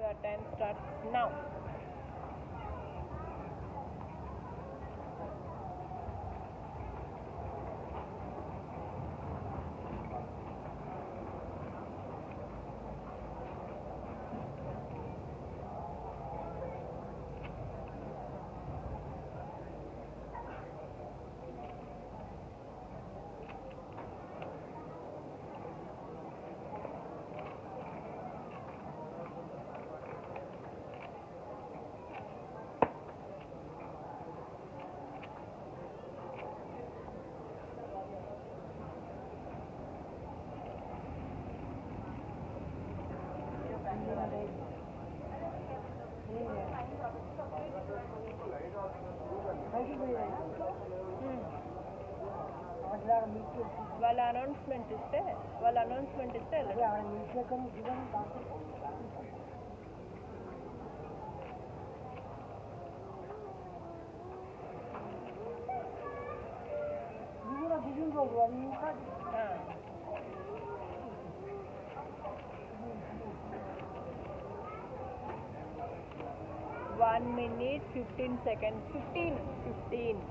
Your time starts now. వాళ్ళ announcement ఇస్తే వాళ్ళ అనౌన్స్మెంట్ ఇస్తే వెళ్ళండి ఆ. One minute fifteen seconds fifteen fifteen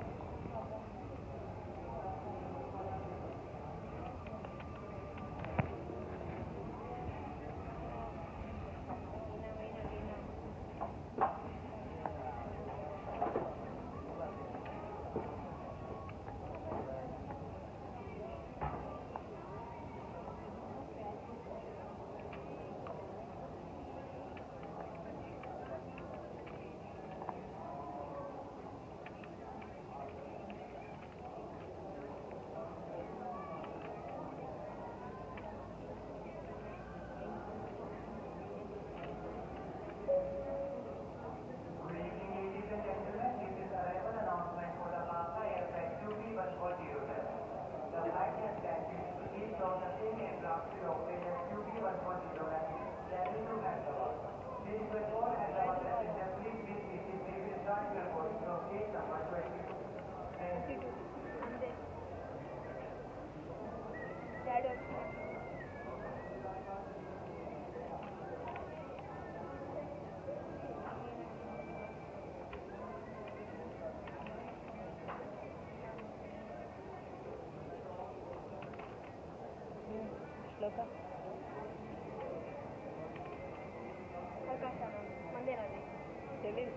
శ్లోక తెలీదు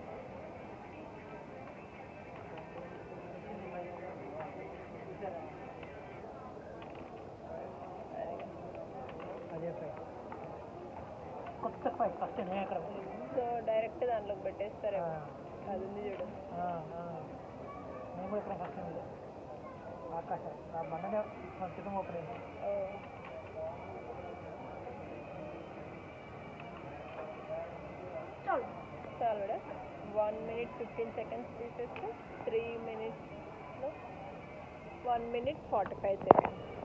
అదే ఫైవ్ కొత్త ఫైవ్ ఫస్ట్ నేను అక్కడ సో డైరెక్ట్ దాంట్లోకి పెట్టేస్తారేమో అది ఉంది చూడు నేను కూడా ఇక్కడ కష్టం లేదు ఆకాశం ఆ బండనే సంతకం ఓపెన్ అయింది ఓ. చాలు madam one minute fifteen seconds తీసేస్తే త్రీ మినిట్స్లో one minute forty five seconds